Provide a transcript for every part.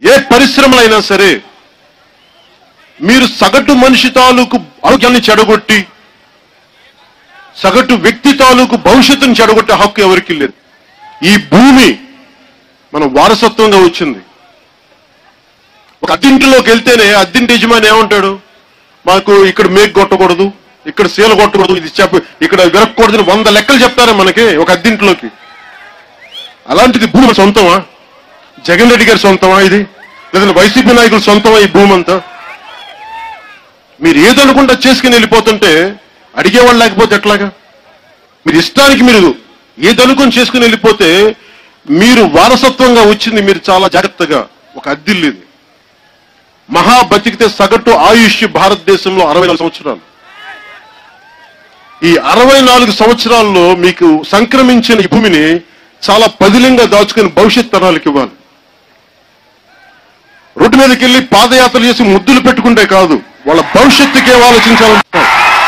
ఏ పరిశ్రమలైనా సరే మీరు సగటు మనిషి తాలూకు ఆరోగ్యాన్ని చెడగొట్టి సగటు వ్యక్తి తాలూకు భవిష్యత్తును చెడగొట్టే హక్కు ఎవరికి లేదు ఈ భూమి మన వారసత్వంగా వచ్చింది ఒక అద్దింటిలోకి వెళ్తేనే అద్దింటి యజమాని ఏమంటాడు మాకు ఇక్కడ మేక్ కొట్టకూడదు ఇక్కడ సీల కొట్టకూడదు ఇది చెప్ప ఇక్కడ విరక్కూడదని వంద లెక్కలు చెప్తారా మనకి ఒక అద్దింటిలోకి అలాంటిది భూమి మన సొంతమా జగన్ రెడ్డి గారి సొంతమా ఇది లేదంటే వైసీపీ నాయకుల సొంతమా ఈ భూమి అంతా మీరు ఏదనుకుంటా చేసుకుని వెళ్ళిపోతుంటే అడిగేవాళ్ళు లేకపోతే ఎట్లాగా మీరు ఇష్టానికి మీరు ఏదనుకొని చేసుకుని వెళ్ళిపోతే మీరు వారసత్వంగా వచ్చింది మీరు చాలా జాగ్రత్తగా ఒక అద్దిల్లు ఇది మహా బతికితే సగటు ఆయుష్ భారతదేశంలో అరవై నాలుగు సంవత్సరాలు ఈ అరవై నాలుగు సంవత్సరాల్లో మీకు సంక్రమించిన ఈ భూమిని చాలా పదిలంగా దాచుకుని భవిష్యత్ తరాలకు ఇవ్వాలి రోడ్డు మీదకి వెళ్ళి పాదయాత్ర చేసి ముద్దులు పెట్టుకుంటే కాదు వాళ్ళ భవిష్యత్తుకే ఆలోచించాలంటున్నారు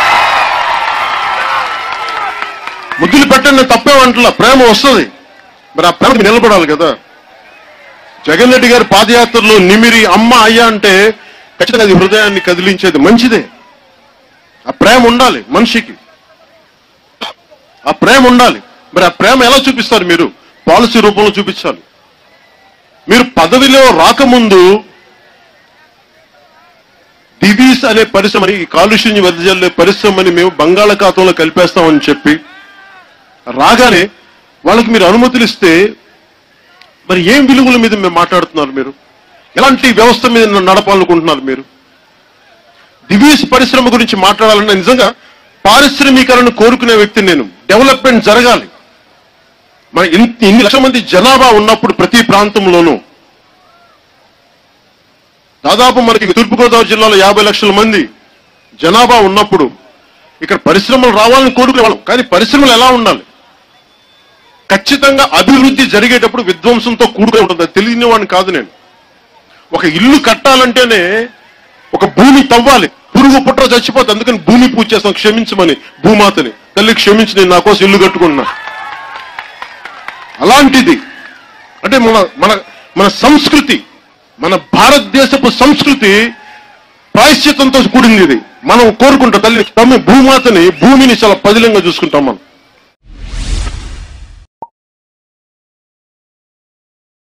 ముద్దులు పెట్టండి తప్పేమంటలా ప్రేమ వస్తుంది మరి ఆ ప్రేమ నిలబడాలి కదా జగన్ రెడ్డి గారి పాదయాత్రలో నిమిరి అమ్మ అయ్యా అంటే ఖచ్చితంగా అది హృదయాన్ని కదిలించేది మంచిదే ఆ ప్రేమ ఉండాలి మనిషికి ఆ ప్రేమ ఉండాలి మరి ఆ ప్రేమ ఎలా చూపిస్తారు మీరు పాలసీ రూపంలో చూపించాలి మీరు పదవిలో రాకముందు దివీస్ అనే పరిశ్రమని ఈ కాలుష్యం వెదజల్లే పరిశ్రమని మేము బంగాళాఖాతంలో కలిపేస్తామని చెప్పి రాగానే వాళ్ళకి మీరు అనుమతులు ఇస్తే మరి ఏం విలువల మీద మేము మాట్లాడుతున్నారు మీరు ఎలాంటి వ్యవస్థ మీద నడపాలనుకుంటున్నారు మీరు దివీస్ పరిశ్రమ గురించి మాట్లాడాలంటే నిజంగా పారిశ్రామికలను కోరుకునే వ్యక్తిని నేను డెవలప్మెంట్ జరగాలి మన ఇన్- ఇన్ని లక్షల మంది జనాభా ఉన్నప్పుడు ప్రతి ప్రాంతంలోనూ దాదాపు మనకి తూర్పుగోదావరి జిల్లాలో యాభై లక్షల మంది జనాభా ఉన్నప్పుడు ఇక్కడ పరిశ్రమలు రావాలని కోరుకునే వాళ్ళం కానీ పరిశ్రమలు ఎలా ఉండాలి ఖచ్చితంగా అభివృద్ధి జరిగేటప్పుడు విధ్వంసంతో కూడుకుని ఉంటుంది అది తెలియని వాడిని కాదు నేను ఒక ఇల్లు కట్టాలంటేనే ఒక భూమి తవ్వాలి పురుగు పుట్ర చచ్చిపోతే అందుకని భూమి పూజ చేస్తాం క్షమించమని భూమాతని తల్లి క్షమించి నేను నా కోసం ఇల్లు కట్టుకున్నా అలాంటిది అంటే మన మన మన సంస్కృతి మన భారతదేశపు సంస్కృతి ప్రాయశ్చిత్తంతో కూడింది ఇది మనం కోరుకుంటాం తల్లి తమ్మి భూమాతని భూమిని చాలా పదిలంగా చూసుకుంటాం మనం